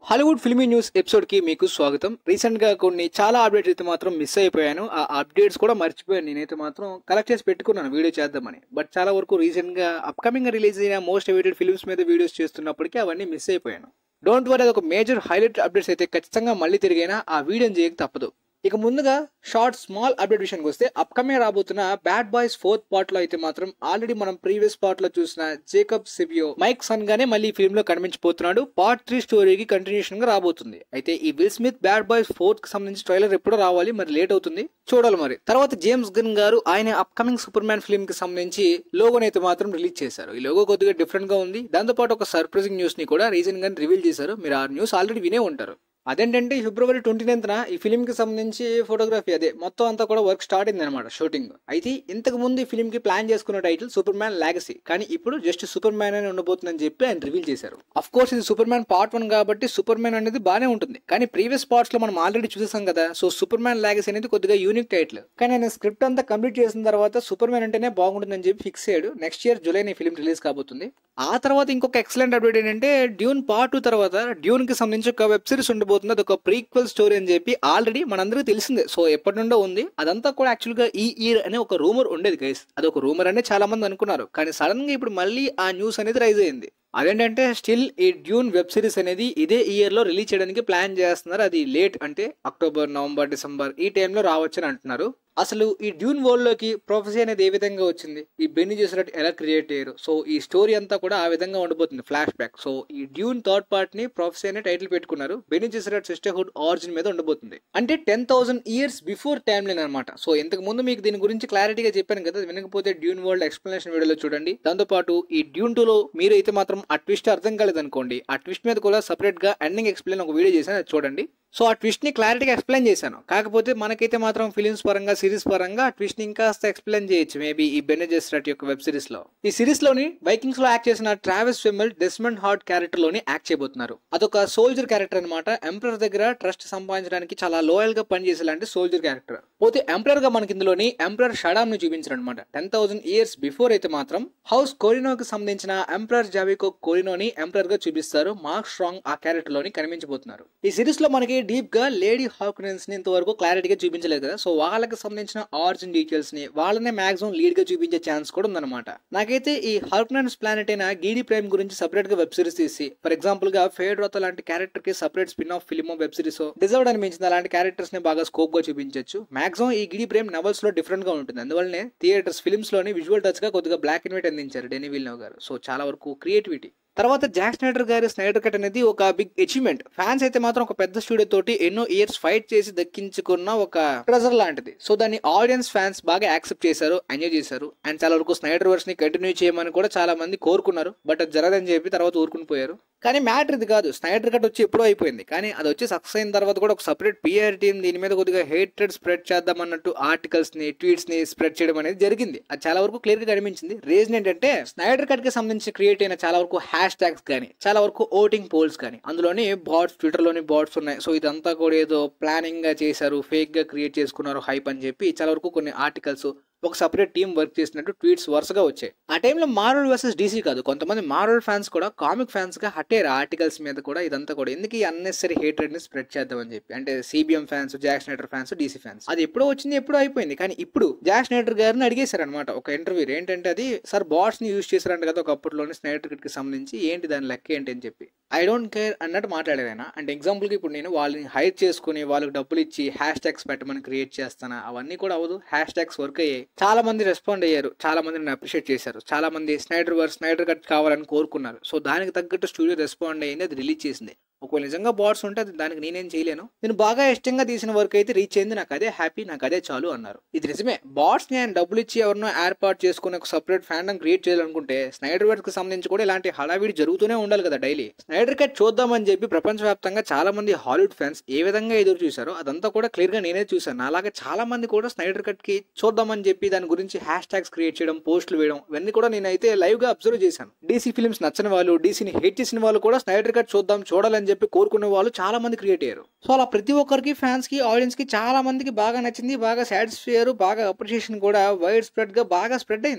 Hollywood filmy news episode కి మీకు స్వాగతం రీసెంట్ గా కొన్ని చాలా అప్డేట్స్ అయితే మాత్రం మిస్ అయిపోయాను ఆ అప్డేట్స్ కూడా మర్చిపోయాను నేనైతే మాత్రం కలెక్ట్ చేసి పెట్టుకున్నాను వీడియో చేద్దామని బట్ చాలా వరకు రీసెంట్ గా అప్కమింగ్ రిలీజ్ అయిన మోస్ట్ అవైటెడ్ ఫిల్మ్స్ మీద వీడియోస్ చేస్తున్నప్పటికీ అవన్నీ మిస్ అయిపోయాను డోంట్ వరీ అది ఒక మేజర్ హైలైట్ అప్డేట్స్ అయితే ఖచ్చితంగా మళ్ళీ తిరిగైనా ఆ వీడియోని చేయక తప్పదు ఇక ముందుగా షార్ట్ స్మాల్ అప్డేట్ విషయానికి వస్తే అప్కమింగ్ రాబోతున్న బ్యాడ్ బాయ్స్ ఫోర్త్ పార్ట్ లో అయితే మాత్రం ఆల్రెడీ మనం ప్రీవియస్ పార్ట్ లో చూసిన జేకబ్ సిబియో మైక్ సన్ గానే మళ్ళీ ఫిల్మ్ లో కనిపించబోతున్నాడు పార్ట్ త్రీ స్టోరీకి కంటిన్యూషన్ గా రాబోతుంది అయితే ఈ Will Smith Bad Boys fourth కి సంబంధించి ట్రైలర్ ఎప్పుడో రావాలి మరి లేట్ అవుతుంది చూడాలి మరి తర్వాత జేమ్స్ గన్ గారు ఆయన అప్కమింగ్ సూపర్ మ్యాన్ ఫిల్మ్ కి సంబంధించి లోగోని అయితే మాత్రం రిలీజ్ చేశారు ఈ లోగో కొద్దిగా డిఫరెంట్ గా ఉంది దాంతో పాటు ఒక సర్ప్రైజింగ్ న్యూస్ ని కూడా రీసెంట్ గా రివీల్ చేశారు మీరు ఆ న్యూస్ ఆల్రెడీ వినే ఉంటారు అదేంటంటే ఫిబ్రవరి ట్వంటీ నైన్త్న ఈ ఫిలిం కి సంబంధించి ఫోటోగ్రఫీ అదే మొత్తం అంతా కూడా వర్క్ స్టార్ట్ అయింది అనమాట షూటింగ్ అయితే ఇంతకు ముందు ఈ ఫిలిం కి ప్లాన్ చేసుకున్న టైటిల్ సూపర్ మ్యాన్ లాగసీ కానీ ఇప్పుడు జస్ట్ సూపర్ మ్యాన్ అని ఉండబోతుందని చెప్పి ఆయన రివీల్ చేశారు అఫ్ కోర్స్ ఇది సూపర్ మ్యాన్ పార్ట్ వన్ కాబట్టి సూపర్ మ్యాన్ అనేది బాగానే ఉంటుంది కానీ ప్రీవియస్ పార్ట్స్ లో మనం ఆల్రెడీ చూసేసాం కదా సో సూపర్ మ్యాన్ లాగసీ అనేది కొద్దిగా యూనిక్ టైటిల్ కానీ ఆయన స్క్రిప్ట్ అంతా కంప్లీట్ చేసిన తర్వాత సూపర్ మ్యాన్ అంటేనే బాగుంటుందని చెప్పి ఫిక్స్ అయ్యాడు నెక్స్ట్ ఇయర్ జూలై ఈ ఫిలిం రిలీజ్ కాబోతుంది ఆ తర్వాత ఇంకొక ఎక్సలెంట్ అప్డేట్ ఏంటంటే డ్యూన్ పార్ట్ టూ తర్వాత డ్యూన్ కి సంబంధించి ఒక వెబ్ సిరీస్ ఉండబోతుంది అది ఒక ప్రీక్వెల్ స్టోరీ అని చెప్పి ఆల్రెడీ మనందరికీ తెలిసిందే సో ఎప్పటి నుండో ఉంది అదంతా కూడా యాక్చువల్ గా ఈ ఇయర్ అనే ఒక రూమర్ ఉండేది గైస్ అది ఒక రూమర్ అనే చాలా మంది అనుకున్నారు కానీ సడన్ గా ఇప్పుడు మళ్ళీ ఆ న్యూస్ అనేది రైజ్ అయింది అదేంటంటే స్టిల్ ఈ డ్యూన్ వెబ్ సిరీస్ అనేది ఇదే ఇయర్ లో రిలీజ్ చేయడానికి ప్లాన్ చేస్తున్నారు అది లేట్ అంటే అక్టోబర్ నవంబర్ డిసెంబర్ ఈ టైంలో రావచ్చని అంటున్నారు అసలు ఈ డ్యూన్ వరల్డ్ లోకి ప్రొఫెసీ అనేది ఏ విధంగా వచ్చింది ఈ బెన్ని చేసినట్టు ఎలా క్రియేట్ అయ్యారు సో ఈ స్టోరీ అంతా కూడా ఆ విధంగా ఉండబోతుంది ఫ్లాష్ బ్యాక్ సో ఈ డ్యూన్ థర్డ్ పార్ట్ ని ప్రొఫెసీ అనే టైటిల్ పెట్టుకున్నారు బెన్ని చేసినట్టు సిస్టర్హుడ్ ఆరిజిన్ మీద ఉండబోతుంది అంటే ten thousand years before timeline అనమాట సో ఇంతకు ముందు మీకు దీని గురించి క్లారిటీగా చెప్పాను కదా వినకపోతే డ్యూన్ వరల్డ్ ఎక్స్ప్లెనేషన్ వీడియోలో చూడండి దాంతో పాటు ఈ డ్యూన్ టూ లో మీరు అయితే మాత్రం ఆ ట్విస్ట్ అర్థం కాలేదనుకోండి ఆ ట్విస్ట్ మీద కూడా సపరేట్ గా ఎండింగ్ ఎక్స్ప్లెయిన్ ఒక వీడియో చేశాను అది చూడండి సో ఆ ట్విస్ట్ ని క్లారిటీగా ఎక్స్ప్లెయిన్ చేశాను కాకపోతే మనకైతే మాత్రం ఫిలిమ్స్ పరంగా సిరీస్ పరంగా ఆ ట్విస్ట్ ని ఇంకా ఎక్స్ప్లెయిన్ చేయొచ్చు మేబీ ఈ బెనెజెస్ రట్ యొక్క వెబ్ సిరీస్ లో ఈ సిరీస్ లోని వైకింగ్స్ లో యాక్ట్ చేసిన Travis Fimmel Desmond Hart character లోని యాక్ట్ చేయబోతున్నారు అదొక సోల్జర్ క్యారెక్టర్ అనమాట ఎంపరర్ దగ్గర ట్రస్ట్ సంపాదించడానికి చాలా లోయల్ గా పనిచేసే లాంటి సోల్జర్ క్యారెక్టర్ పోతే ఎంపరర్ గా మనకి ఇందులోని ఎంపరర్ షడామ్ ని చూపించారు అనమాట టెన్ థౌసండ్ ఇయర్స్ బిఫోర్ అయితే మాత్రం హౌస్ కోరినోకి సంబంధించిన ఎంపరర్ జావికో కోరినోని ఎంపరర్ గా చూపిస్తారు మార్క్ స్ట్రాంగ్ ఆ క్యారెక్టర్ లోని కనిపించబోతున్నారు ఈ సిరీస్ లో మనకి డీప్ గా లేడీ హాక్నెన్స్ ని ఇంతవరకు క్లారిటీగా చూపించలేదు కదా సో వాళ్ళకి సంబంధించిన ఆరిజిన్ డీటెయిల్స్ ని వాళ్ళనే మాక్సిమం లీడ్ గా చూపించే ఛాన్స్ కూడా ఉందన్నమాట నాకైతే ఈ హార్క్నెన్స్ ప్లానెట్ అయిన గీడీ ప్రైమ్ గురించి సపరేట్ గా వెబ్ సిరీస్ తీసి ఫర్ ఎగ్జాంపుల్ గా ఫేడ్ రోత లాంటి క్యారెక్టర్ కి separate spin off film web series deserve అనిపించింది అలాంటి క్యారెక్టర్స్ ని బాగా స్కోప్ గా చూపించవచ్చు మాక్సిమం ఈ గిడి ప్రేమ్ నవల్స్ లో డిఫరెంట్ గా ఉంటుంది అందువల్లనే థియేటర్స్ ఫిల్మ్స్ లోని విజువల్ టచ్ గా కొద్దిగా బ్లాక్ అండ్ వైట్ అందించారు డెనీ విల్నవ్ గారు సో చాలా వరకు క్రియేటివిటీ తర్వాత జాక్ స్నైడర్ గారి స్నైడర్ కట్ అనేది ఒక బిగ్ అచీవ్మెంట్ ఫ్యాన్స్ అయితే మాత్రం ఒక పెద్ద స్టూడియో తోటి ఎన్నో ఇయర్స్ ఫైట్ చేసి దక్కించుకున్న ఒక ట్రెజర్ లాంటిది సో దాన్ని ఆడియన్స్ ఫ్యాన్స్ బాగా యాక్సెప్ట్ చేశారు ఎంజాయ్ చేశారు అండ్ చాలా వరకు స్నైడర్ వర్స్ ని కంటిన్యూ చేయమని కూడా చాలా మంది కోరుకున్నారు బట్ అది జరగదని చెప్పి తర్వాత ఊరుకుని పోయారు కానీ మ్యాటర్ ఇది కాదు స్నైడర్ కట్ వచ్చి ఎప్పుడో అయిపోయింది కానీ అది వచ్చి సక్సెస్ అయిన తర్వాత కూడా ఒక సపరేట్ పిఆర్ టీమ్ దీని మీద కొద్దిగా హేట్రెడ్ స్ప్రెడ్ చేద్దాం అన్నట్టు ఆర్టికల్స్ ని ట్వీట్స్ ని స్ప్రెడ్ చేయడం అనేది జరిగింది అది చాలా వరకు క్లియర్ గా కనిపించింది రీజన్ ఏంటంటే స్నైడర్ కట్ కి సంబంధించి క్రియేట్ అయిన చాలా వరకు హ్యాష్ ట్యాగ్స్ కానీ చాలా వరకు ఓటింగ్ పోల్స్ కానీ అందులోని బాట్స్ ట్విట్టర్ లోని బాట్స్ ఉన్నాయి సో ఇదంతా కూడా ఏదో ప్లానింగ్ గా చేశారు ఫేక్ గా క్రియేట్ చేసుకున్నారు హైప్ అని చెప్పి చాలా వరకు కొన్ని ఆర్టికల్స్ ఒక సపరేట్ టీం వర్క్ చేసినట్టు ట్వీట్స్ వరుసగా వచ్చాయి ఆ టైంలో మార్వల్ వర్సెస్ డీసీ కాదు కొంతమంది మార్వల్ ఫ్యాన్స్ కూడా కామిక్ ఫ్యాన్స్ గా హట్టేరు ఆర్టికల్స్ మీద కూడా ఇదంతా కూడా ఎందుకు ఈ అన్నెసరీ హేట్రెడ్ ని స్ప్రెడ్ చేద్దామని చెప్పి అంటే CBM fans Jack Snyder fans DC fans అది ఎప్పుడో వచ్చింది ఎప్పుడో అయిపోయింది కానీ ఇప్పుడు జాక్ స్నైడర్ గారిని అడిగేశారు అనమాట ఒక ఇంటర్వ్యూ ఏంటంటే అది సార్ బాట్స్ ని యూజ్ చేశారంట కదా ఒకప్పటిలోని స్నైడర్ కిట్ కి సంబంధించి ఏంటి దాని లెక్క ఏంటి అని చెప్పి ఐ డోంట్ కేర్ అన్నట్టు మాట్లాడారు ఆయన అంటే ఎగ్జాంపుల్ కి ఇప్పుడు నేను వాళ్ళని హైర్ చేసుకుని వాళ్ళకి డబ్బులు ఇచ్చి హ్యాష్ ట్యాగ్స్ పెట్టమని క్రియేట్ చేస్తానా అవన్నీ కూడా అవ్వదు హ్యాష్ ట్యాగ్స్ వర్క్ అయ్యాయి చాలా మంది రెస్పాండ్ అయ్యారు చాలా మంది నన్ను అప్రిషియేట్ చేశారు చాలా మంది స్నైడర్ వర్క్ స్నైడర్ కట్ కావాలని కోరుకున్నారు సో దానికి తగ్గట్టు స్టూడియో రెస్పాండ్ అయ్యింది అది రిలీజ్ చేసింది ఒకవేళ నిజంగా బాట్స్ ఉంటే అది దానికి నేనేం చేయలేను నేను బాగా ఇష్టంగా తీసిన వర్క్ అయితే రీచ్ అయింది నాకు అదే హ్యాపీ నాకు అదే చాలు అన్నారు ఇది నిజమే బాట్స్ ని ఆయన డబ్బులు ఇచ్చి ఎవరినో ఏర్పాటు చేసుకుని ఒక సపరేట్ ఫ్యాండమ్ క్రియేట్ చేయాలనుకుంటే స్నైడర్ వర్క్ కి సంబంధించి కూడా ఇలాంటి హడావిడి జరుగుతూనే ఉండాలి కదా డైలీ స్నైడర్ కట్ చూద్దామని చెప్పి ప్రపంచవ్యాప్తంగా చాలా మంది హాలీవుడ్ ఫ్యాన్స్ ఏ విధంగా ఎదురు చూశారో అదంతా కూడా క్లియర్ గా నేనే చూశాను అలాగే చాలా మంది కూడా స్నైడర్ కట్ కి చూద్దామని చెప్పి దాని గురించి హ్యాష్ ట్యాగ్స్ క్రియేట్ చేయడం పోస్టులు వేయడం ఇవన్నీ కూడా నేనైతే లైవ్ గా అబ్జర్వ్ చేశాను డీసీ ఫిల్మ్స్ నచ్చని వాళ్ళు డీసీని హేట్ చేసిన వాళ్ళు కూడా స్నైడర్ కట్ చూద్దాం చూడాలని చెప్పి కోరుకునే వాళ్ళు చాలా మంది క్రియేట్ అయ్యారు సో అలా ప్రతి ఒక్కరికి ఫ్యాన్స్ కి ఆడియన్స్ కి చాలా మందికి బాగా నచ్చింది బాగా సాటిస్ఫై అయ్యారు బాగా అప్రిషియేషన్ కూడా వైడ్ స్ప్రెడ్ గా బాగా స్ప్రెడ్ అయింది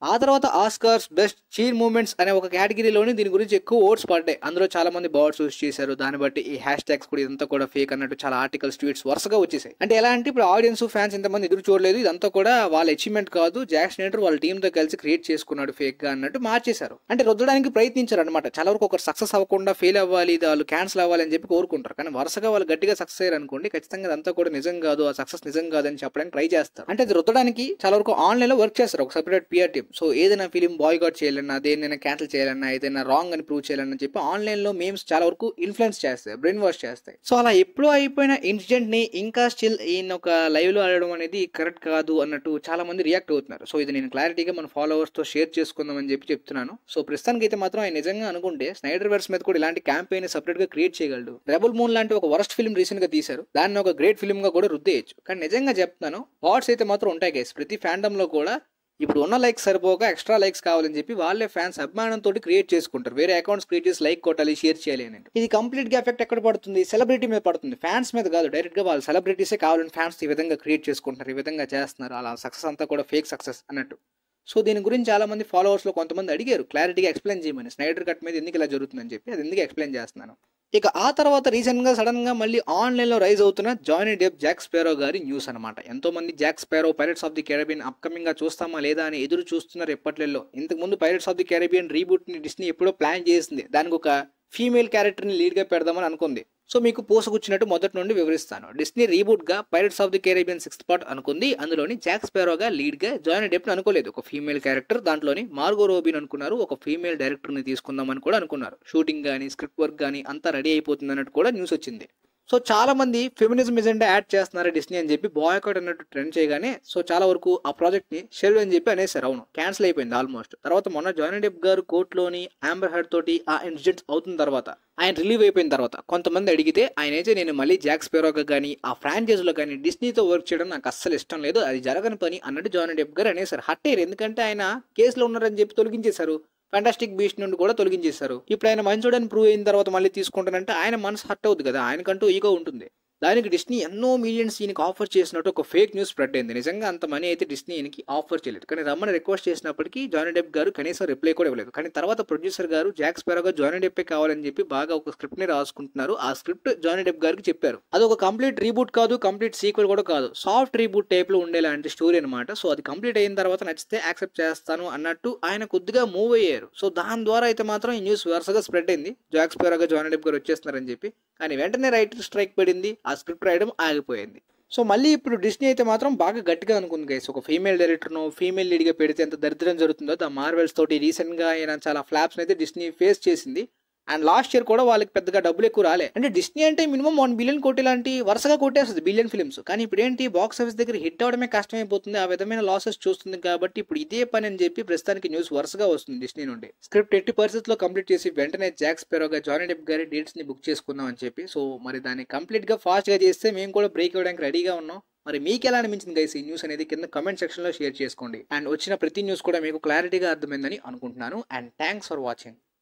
ఆ తర్వాత ఆస్కార్స్ బెస్ట్ చీర్ మూమెంట్స్ అనే ఒక కేటగిరీలోని దీని గురించి ఎక్కువ ఓట్స్ పడ్డాయి అందులో చాలా మంది బోర్డ్స్ యూస్ చేశారు దాన్ని బట్టి ఈ హ్యాష్ ట్యాగ్స్ కూడా ఇదంతా కూడా ఫేక్ అన్నట్టు చాలా ఆర్టికల్స్ ట్వీట్స్ వరుసగా వచ్చేసాయి అంటే ఎలా అంటే ఇప్పుడు ఆడియన్స్ ఫ్యాన్స్ ఇంతమంది ఎదురు చూడలేదు ఇదంతా కూడా వాళ్ళ అచీవ్మెంట్ కాదు జాక్ స్నేటర్ వాళ్ళ టీమ్ తో కలిసి క్రియేట్ చేసుకున్నాడు ఫేక్ గా అన్నట్టు మార్చేశారు అంటే రుద్దడానికి ప్రయత్నించారు అనమాట చాలా వరకు ఒకరు సక్సెస్ అవ్వకుండా ఫెయిల్ అవ్వాలి ఇది వాళ్ళు క్యాన్సిల్ అవ్వాలి అని చెప్పి కోరుకుంటారు కానీ వరుసగా వాళ్ళు గట్టిగా సక్సెస్ అయ్యారు అనుకోండి ఖచ్చితంగా అదంతా కూడా నిజం కాదు ఆ సక్సెస్ నిజం కాదు అని చెప్పడానికి ట్రై చేస్తారు అంటే అది రుద్దడానికి చాలా వరకు ఆన్లైన్ లో వర్క్ చేస్తారు ఒక సెపరేట్ పిఆర్ టీమ్ సో ఏదైనా ఫిలిం బాయ్కాట్ చేయాలన్నా దేన్నైనా క్యాన్సిల్ చేయాలన్నా ఏదైనా రాంగ్ అని ప్రూవ్ చేయాలన్నా చెప్పి ఆన్లైన్ లో మేమ్స్ చాలా వరకు ఇన్ఫ్లుయెన్స్ చేస్తాయి బ్రెయిన్ వాష్ చేస్తాయి సో అలా ఎప్పుడో అయిపోయిన ఇన్సిడెంట్ ని ఇంకా స్టిల్ ఈయన ఒక లైవ్ లో ఆడడం అనేది కరెక్ట్ కాదు అన్నట్టు చాలా మంది రియాక్ట్ అవుతున్నారు సో ఇది నేను క్లారిటీగా మన ఫాలోవర్స్ తో షేర్ చేసుకుందాం అని చెప్పి చెప్తున్నాను సో ప్రస్తుతానికి అయితే మాత్రం ఆయన నిజంగా అనుకుంటే స్నైడర్ వర్స్ మీద కూడా ఇలాంటి క్యాంపెయిన్ సెపరేట్ గా క్రియేట్ చేయగలడు రెబల్ మూన్ లాంటి ఒక వరస్ట్ ఫిల్మ్ రీసెంట్ గా తీశారు దాన్ని ఒక గ్రేట్ ఫిల్మ్ గా కూడా రుద్దేయచ్చు కానీ నిజంగా చెప్తున్నాను బాట్స్ అయితే మాత్రం ఉంటాయి గైస్ ప్రతి ఫ్యాండమ్ లో కూడా ఇప్పుడు ఉన్న లైక్స్ సరిపోక ఎక్స్ట్రా లైక్స్ కావాలని చెప్పి వాళ్ళే ఫ్యాన్స్ అభిమానంతో క్రియేట్ చేసుకుంటారు వేరే అకౌంట్స్ క్రియేట్ చేసి లైక్ కొట్టాలి షేర్ చేయాలి అని ఇది కంప్లీట్ గా ఎఫెక్ట్ ఎక్కడ పడుతుంది సెలబ్రిటీ మీద పడుతుంది ఫ్యాన్స్ మీద కాదు డైరెక్ట్ గా వాళ్ళు సెలబ్రిటీసే కావాలని ఫ్యాన్స్ ఈ విధంగా క్రియేట్ చేసుకుంటారు ఈ విధంగా చేస్తున్నారు అలా సక్సెస్ అంతా కూడా ఫేక్ సక్సెస్ అన్నట్టు సో దీని గురించి చాలా మంది ఫాలోవర్స్ లో కొంతమంది అడిగారు క్లారిటీగా ఎక్స్ప్లెయిన్ చేయమని స్నైడర్ కట్ మీద ఎందుకు ఇలా జరుగుతుందని చెప్పి అది ఎందుకు ఎక్స్ప్లెయిన్ చేస్తున్నాను ఇక ఆ తర్వాత రీసెంట్ గా సడన్ గా మళ్ళీ ఆన్లైన్ లో రైజ్ అవుతున్న జానీ డెప్ జాక్ స్పారో గారి న్యూస్ అనమాట ఎంతో మంది Jack Sparrow Pirates of the Caribbean upcoming గా చూస్తామా లేదా అని ఎదురు చూస్తున్నారు ఎప్పట్లలో ఇంతకు ముందు Pirates of the Caribbean reboot ని డిస్నీ ఎప్పుడో ప్లాన్ చేసింది దానికి ఒక ఫీమేల్ క్యారెక్టర్ ని లీడ్ గా పెడదామని అనుకుంది సో మీకు పోసుకొచ్చినట్టు మొదటి నుండి వివరిస్తాను డిస్నీ రీబూట్ గా Pirates of the Caribbean sixth part అనుకుంది అందులోని జాక్ స్పారోగా లీడ్ గా జాయిన్ డెప్ అనుకోలేదు ఒక ఫీమేల్ క్యారెక్టర్ దాంట్లోని మార్గో రోబిన్ అనుకున్నారు ఒక ఫీమేల్ డైరెక్టర్ ని తీసుకుందామని కూడా అనుకున్నారు షూటింగ్ గానీ స్క్రిప్ట్ వర్క్ గానీ అంతా రెడీ అయిపోతుంది అన్నట్టు కూడా న్యూస్ వచ్చింది సో చాలా మంది ఫెమినిజం ఎజెండా యాడ్ చేస్తున్నారు డిస్నీ అని చెప్పి బాయ్కాట్ అన్నట్టు ట్రెండ్ చేయగానే సో చాలా వరకు ఆ ప్రాజెక్ట్ ని షెల్ అని చెప్పి అనేసారు అవును క్యాన్సిల్ అయిపోయింది ఆల్మోస్ట్ తర్వాత మొన్న జానీ డెప్ గారు కోర్టులోని ఆంబర్ హెడ్ తోటి ఆ ఇన్సిడెంట్స్ అవుతున్న తర్వాత ఆయన రిలీవ్ అయిపోయిన తర్వాత కొంతమంది అడిగితే ఆయన అయితే నేను మళ్ళీ జాక్ స్పెరోగా కానీ ఆ ఫ్రాంచైజీలో కానీ డిస్నీతో వర్క్ చేయడం నాకు అస్సలు ఇష్టం లేదు అది జరగని పని అన్నట్టు జానీ డెప్ గారు అనేసారు హట్ అయ్యారు ఎందుకంటే ఆయన కేసులో ఉన్నారని చెప్పి తొలగించేశారు ఫంటాస్టిక్ బీస్ట్ నుండి కూడా తొలగించేశారు ఇప్పుడు ఆయన మంచోడని ప్రూవ్ అయిన తర్వాత మళ్ళీ తీసుకుంటానంటే ఆయన మనసు హట్ అవుతుంది కదా ఆయనకంటూ ఈగో ఉంటుంది దానికి డిస్నీ ఎన్నో మిలియన్స్ ఈయనకి ఆఫర్ చేసినట్టు ఒక ఫేక్ న్యూస్ స్ప్రెడ్ అయింది నిజంగా అంత మనీ అయితే డిస్నీ ఈయనకి ఆఫర్ చేయలేదు కానీ రమ్మని రిక్వెస్ట్ చేసినప్పటికీ జానీ డెప్ గారు కనీసం రిప్లై కూడా ఇవ్వలేదు కానీ తర్వాత ప్రొడ్యూసర్ గారు జాక్ స్పారోగా జానీ డెప్పే కావాలని చెప్పి బాగా ఒక స్క్రిప్ట్ ని రాసుకుంటున్నారు ఆ స్క్రిప్ట్ జానీ డెప్ గారికి చెప్పారు అది ఒక కంప్లీట్ రీబూట్ కాదు కంప్లీట్ సీక్వెల్ కూడా కాదు సాఫ్ట్ రీబూట్ టైప్ లో ఉండేలాంటి స్టోరీ అనమాట సో అది కంప్లీట్ అయిన తర్వాత నచ్చితే యాక్సెప్ట్ చేస్తాను అన్నట్టు ఆయన కొద్దిగా మూవ్ అయ్యారు సో దాని ద్వారా అయితే మాత్రం ఈ న్యూస్ వరుసగా స్ప్రెడ్ అయింది జాక్ స్పారోగా జానీ డెప్ గారు వచ్చేస్తున్నారని చెప్పి కానీ వెంటనే రైటర్ స్ట్రైక్ పడింది ఆ స్క్రిప్ట్ రాయడం ఆగిపోయింది సో మళ్ళీ ఇప్పుడు డిస్నీ అయితే మాత్రం బాగా గట్టిగా అనుకుంది గైస్ ఒక ఫీమేల్ డైరెక్టర్ను ఫీమేల్ లీడ్గా పెడితే ఎంత దరిద్రం జరుగుతుందో ద మార్వెల్స్ తోటి రీసెంట్గా అయిన చాలా ఫ్లాప్స్ అయితే డిస్నీ ఫేస్ చేసింది అండ్ లాస్ట్ ఇయర్ కూడా వాళ్ళకి పెద్దగా డబ్బులు ఎక్కువ రాలే అంటే డిస్నీ అంటే మినిమం వన్ బిలియన్ కోటి లాంటి వరుసగా కొట్టేస్తుంది బిలియన్ ఫిల్మ్స్ కానీ ఇప్పుడు ఏంటి బాక్స్ ఆఫీస్ దగ్గర హిట్ అవడమే కష్టమైపోతుంది ఆ విధమైన లాసెస్ చూస్తుంది కాబట్టి ఇప్పుడు ఇదే పని అని చెప్పి ప్రస్తుతానికి న్యూస్ వరుసగా వస్తుంది డిస్నీ నుండి స్క్రిప్ట్ ఎట్టి పరిస్థితుల్లో కంప్లీట్ చేసి వెంటనే జాక్స్ పెరోగా జానీ డెప్ గారి డేట్స్ ని బుక్ చేసుకుందాం అని చెప్పి సో మరి దాన్ని కంప్లీట్ గా ఫాస్ట్ గా చేస్తే మేము కూడా బ్రేక్ ఇవ్వడానికి రెడీగా ఉన్నాం మరి మీకు ఎలా అనిపించింది గైస్ ఈ న్యూస్ అనేది కింద కమెంట్ సెక్షన్ లో షేర్ చేసుకోండి అండ్ వచ్చిన ప్రతి న్యూస్ కూడా మీకు క్లారిటీగా అర్థమైందని అనుకుంటున్నాను అండ్ థ్యాంక్స్ ఫర్ వాచింగ్